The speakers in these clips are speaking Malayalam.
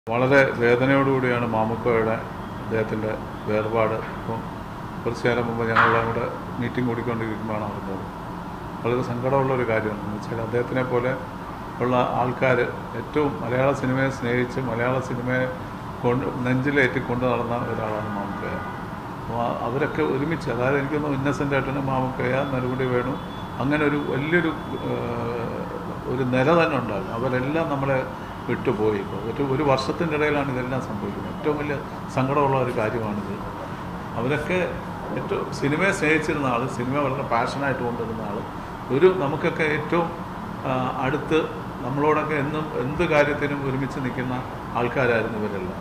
വളരെ വേദനയോടുകൂടിയാണ് മാമുക്കോയുടെ അദ്ദേഹത്തിൻ്റെ വേർപാട് ഇപ്പം കുറച്ച് നേരം മുമ്പ് ഞങ്ങളെല്ലാം കൂടെ മീറ്റിംഗ് കൂടിക്കൊണ്ടിരിക്കുമ്പോഴാണ് അറിഞ്ഞത് വളരെ സങ്കടമുള്ള ഒരു കാര്യമാണ് എന്ന് വെച്ചാൽ അദ്ദേഹത്തിനെ പോലെ ഉള്ള ആൾക്കാർ ഏറ്റവും മലയാള സിനിമയെ സ്നേഹിച്ച് മലയാള സിനിമയെ കൊണ്ട് നെഞ്ചിലേറ്റി കൊണ്ടു നടന്ന ഒരാളാണ് മാമുക്കയ അപ്പോൾ ആ- അവരൊക്കെ ഒരുമിച്ച് അതായത് എനിക്കൊന്ന് ഇന്നസെൻ്റ് ഏട്ടനും മാമുക്കയ നെടുമുടി വേണു അങ്ങനെ ഒരു വലിയൊരു ഏഹ്, ഒരു നില തന്നെ ഉണ്ടാകും അവരെല്ലാം നമ്മളെ വിട്ടുപോയി ഇപ്പോൾ ഒരു ഒരു വർഷത്തിൻ്റെ ഇടയിലാണ് ഇതെല്ലാം സംഭവിക്കുന്നത് ഏറ്റവും വലിയ സങ്കടമുള്ള ഒരു കാര്യമാണിത് അവരൊക്കെ ഏറ്റവും സിനിമയെ സ്നേഹിച്ചിരുന്ന ആൾ സിനിമ വളരെ പാഷനായിട്ട് കൊണ്ടിരുന്ന ആൾ ഒരു നമുക്കൊക്കെ ഏറ്റവും ആ, അടുത്ത് നമ്മളോടൊക്കെ എന്നും എന്ത് കാര്യത്തിനും ഒരുമിച്ച് നിൽക്കുന്ന ആൾക്കാരായിരുന്നു ഇവരെല്ലാം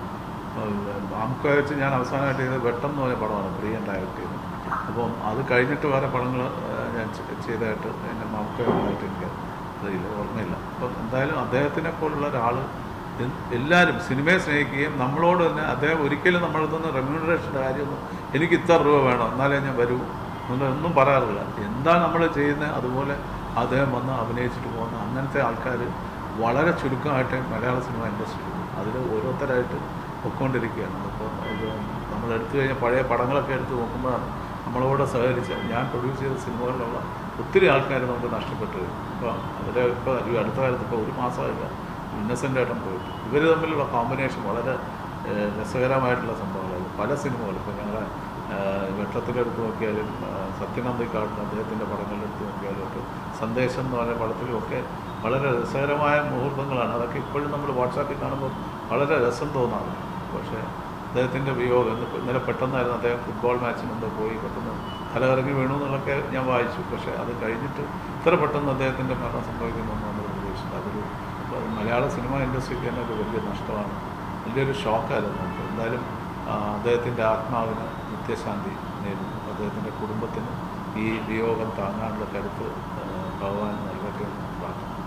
നമുക്ക് വെച്ച് ഞാൻ അവസാനമായിട്ട് ചെയ്തത് വെട്ടം എന്ന് പറഞ്ഞ പടമാണ് പ്രിയൻ ഡയറക്റ്റ് ചെയ്തത് അപ്പം അത് കഴിഞ്ഞിട്ട് വേറെ പടങ്ങൾ ഞാൻ ചെ- ചെയ്തതായിട്ട് എൻ്റെ നമുക്കായിട്ട് എനിക്ക് അറിയില്ല ഓർമ്മയില്ല അപ്പം എന്തായാലും അദ്ദേഹത്തിനെ പോലുള്ള ഒരാൾ എല്ലാവരും സിനിമയെ സ്നേഹിക്കുകയും നമ്മളോട് തന്നെ അദ്ദേഹം ഒരിക്കലും നമ്മളിൽ നിന്ന് റെമ്യൂണറേഷൻ്റെ കാര്യമൊന്നും എനിക്ക് ഇത്ര രൂപ വേണം എന്നാലേ ഞാൻ വരൂ എന്നൊന്നും ഒന്നും പറയാറില്ല എന്താ നമ്മൾ ചെയ്യുന്നത് അതുപോലെ അദ്ദേഹം വന്ന് അഭിനയിച്ചിട്ട് പോകുന്ന അങ്ങനത്തെ ആൾക്കാർ വളരെ ചുരുക്കമായിട്ട് മലയാള സിനിമ ഇൻഡസ്ട്രി അതിൽ ഓരോരുത്തരായിട്ട് പൊയ്ക്കൊണ്ടിരിക്കുകയാണ് അപ്പോൾ ഇത് നമ്മൾ എടുത്തു കഴിഞ്ഞാൽ പഴയ പടങ്ങളൊക്കെ എടുത്ത് നോക്കുമ്പോഴാണ് നമ്മളോട് സഹകരിച്ച ഞാൻ പ്രൊഡ്യൂസ് ചെയ്ത സിനിമകളിലുള്ള ഒത്തിരി ആൾക്കാർ നമുക്ക് നഷ്ടപ്പെട്ടു കഴിഞ്ഞു ഇപ്പോൾ അതിൽ ഇപ്പോൾ ഈ അടുത്ത കാലത്ത് ഇപ്പോൾ ഒരു മാസമായില്ല ഇന്നസെൻ്റ് ആയിട്ടും പോയിട്ട് ഇവർ തമ്മിലുള്ള കോമ്പിനേഷൻ വളരെ ഏഹ്, രസകരമായിട്ടുള്ള സംഭവങ്ങളായിരുന്നു പല സിനിമകളും ഇപ്പോൾ ഞങ്ങളെ വെട്ടത്തിലെടുത്ത് നോക്കിയാലും സത്യനന്ദിക്കാടിന് അദ്ദേഹത്തിൻ്റെ പടങ്ങളിലെടുത്ത് നോക്കിയാലും ഒക്കെ സന്ദേശം എന്ന് പറയുന്ന പടത്തിലുമൊക്കെ വളരെ രസകരമായ മുഹൂർത്തങ്ങളാണ് അതൊക്കെ ഇപ്പോഴും നമ്മൾ വാട്സാപ്പിൽ കാണുമ്പോൾ വളരെ രസം തോന്നാറുണ്ട് പക്ഷേ അദ്ദേഹത്തിൻ്റെ വിയോഗം ഇന്ന് ഇന്നലെ പെട്ടെന്നായിരുന്നു അദ്ദേഹം ഫുട്ബോൾ മാച്ചിന് എന്തോ പോയി പെട്ടെന്ന് തലകറങ്ങി വീണു എന്നുള്ളതൊക്കെ ഞാൻ വായിച്ചു പക്ഷേ അത് കഴിഞ്ഞിട്ട് ഇത്ര പെട്ടെന്ന് അദ്ദേഹത്തിൻ്റെ മരണം സംഭവിക്കുമെന്ന് നമ്മൾ പ്രതീക്ഷിച്ചു അതൊരു അത് മലയാള സിനിമ ഇൻഡസ്ട്രിക്ക് തന്നെ ഒരു വലിയ നഷ്ടമാണ് വലിയൊരു ഷോക്കായിരുന്നു നമുക്ക് എന്തായാലും ആ, അദ്ദേഹത്തിൻ്റെ ആത്മാവിന് നിത്യശാന്തി നേരുന്നു അദ്ദേഹത്തിൻ്റെ കുടുംബത്തിന് ഈ വിയോഗം താങ്ങാനുള്ള കരുത്ത് ആ, ഭഗവാൻ നൽകട്ടെ എന്ന് പ്രാർത്ഥിക്കുന്നു